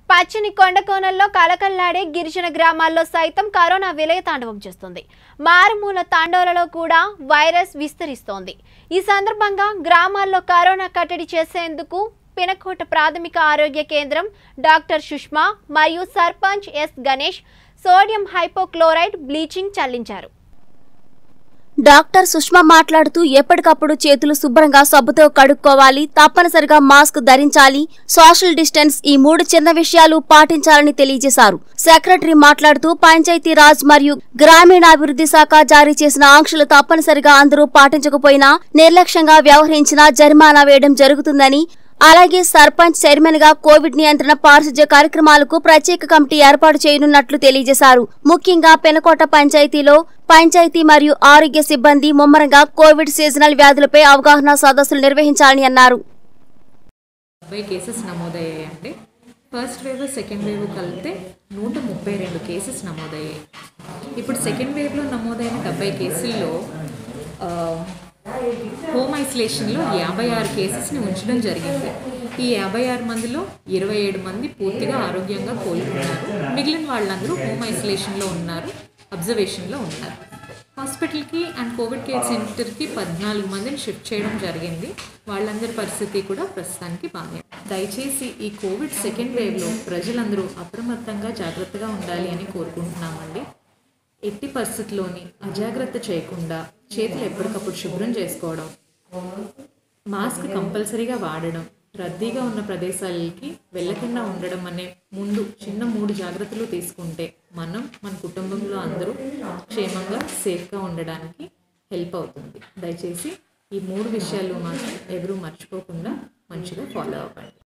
పచ్చని కొండకోనల్లో కలకల్లాడే గిరిజన గ్రామాల్లో సైతం కరోనా విలయ తాండవం చేస్తుంది మారుమూల తాండోలలో కూడా వైరస్ విస్తరిస్తోంది ఈ సందర్భంగా గ్రామాల్లో కరోనా కట్టడి చేసేందుకు పినకోట ప్రాథమిక ఆరోగ్య కేంద్రం డాక్టర్ సుష్మా మరియు sarpanch S Ganesh sodium hypochlorite bleaching చల్లించారు డాక్టర్ సుష్మా మాట్లాడుతూ ఎప్పటికప్పుడు చేతులు శుభ్రంగా సబ్బుతో కడుక్కోవాలి తప్పనిసరిగా మాస్క్ ధరించాలి సోషల్ డిస్టెన్స్ ఈ మూడు చిన్న విషయాలు పాటించాలని తెలియజేశారు సెక్రటరీ మాట్లాడుతూ పంచాయతీ రాజ్ మరియు గ్రామీణాభివృద్ధి శాఖ జారీ చేసిన ఆంక్షలు తప్పనిసరిగా అందరూ పాటించకపోయినా నిర్లక్ష్యంగా వ్యవహరించినా జరిమానా వేయడం జరుగుతుందని అలాగే సర్పంచ్ చైర్మన్ గా కోవిడ్ నియంత్రణ పారిశుధ్య కార్యక్రమాలకు ప్రత్యేక కమిటీ ఏర్పాటు చేయనున్నట్లు తెలియజేశారు ముఖ్యంగా పెనకోట పంచాయతీలో పంచాయతీ మరియు ఆరోగ్య సిబ్బంది ముమ్మరంగా కోవిడ్ సీజనల్ వ్యాధులపై అవగాహన సదస్సులు నిర్వహించాలని అన్నారు డెబ్బై కేసెస్ నమోదయ్యాయండి ఫస్ట్ వేవ్ సెకండ్ వేవ్ కలిపితే నూట ముప్పై రెండు కేసెస్ నమోదయ్యాయి ఇప్పుడు సెకండ్ వేవ్లో నమోదైన డెబ్బై కేసుల్లో ఆ, హోమ్ ఐసోలేషన్లో యాభై ఆరు కేసెస్ని ఉంచడం జరిగింది ఈ యాభై ఆరు మందిలో ఇరవై ఏడు మంది పూర్తిగా ఆరోగ్యంగా కోలుకున్నారు మిగిలిన వాళ్ళందరూ హోమ్ ఐసోలేషన్లో ఉన్నారు అబ్జర్వేషన్లో ఉన్నారు హాస్పిటల్కి అండ్ కోవిడ్ కేర్ సెంటర్కి పద్నాలుగు మందిని షిఫ్ట్ చేయడం జరిగింది వాళ్ళందరి పరిస్థితి కూడా ప్రస్తుతానికి బాగానే ఉంది. దయచేసి ఈ కోవిడ్ సెకండ్ వేవ్లో ప్రజలందరూ అప్రమత్తంగా జాగ్రత్తగా ఉండాలి అని కోరుకుంటున్నామండి ఎట్టి పరిస్థితుల్లోని అజాగ్రత్త చేయకుండా చేతులు ఎప్పటికప్పుడు శుభ్రం చేసుకోవడం మాస్క్ కంపల్సరీగా వాడడం రద్దీగా ఉన్న ప్రదేశాలకి వెళ్ళకుండా ఉండడం అనే ముందు చిన్న మూడు జాగ్రత్తలు తీసుకుంటే మనం మన కుటుంబంలో అందరూ క్షేమంగా సేఫ్గా ఉండడానికి హెల్ప్ అవుతుంది దయచేసి ఈ మూడు విషయాలు మాత్రం ఎవరూ మర్చిపోకుండా మంచిగా ఫాలో అవ్వండి